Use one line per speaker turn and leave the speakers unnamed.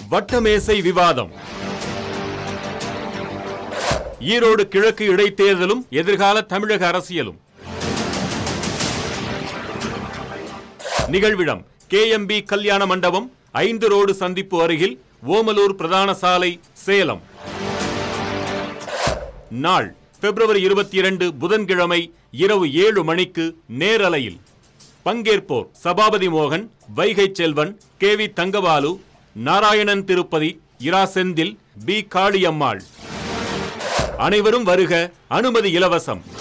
வட்டமேசை விவாதம் ஈரோடு கிழக்கு இடைத்தேர்தலும் எதிர்கால தமிழக அரசியலும் நிகழ்விடம் கேஎம்பி கல்யாண மண்டபம் ஐந்து ரோடு சந்திப்பு அருகில் ஓமலூர் பிரதான சாலை சேலம் நாள் பிப்ரவரி இருபத்தி இரண்டு புதன்கிழமை இரவு ஏழு மணிக்கு நேரலையில் பங்கேற்போர் சபாபதி மோகன் Vaigai Selvan K V Thangabalu Narayanan Tirupati Ira Senthil P Kaliammal அனைவரும் வருக அனுமதி இலவசம்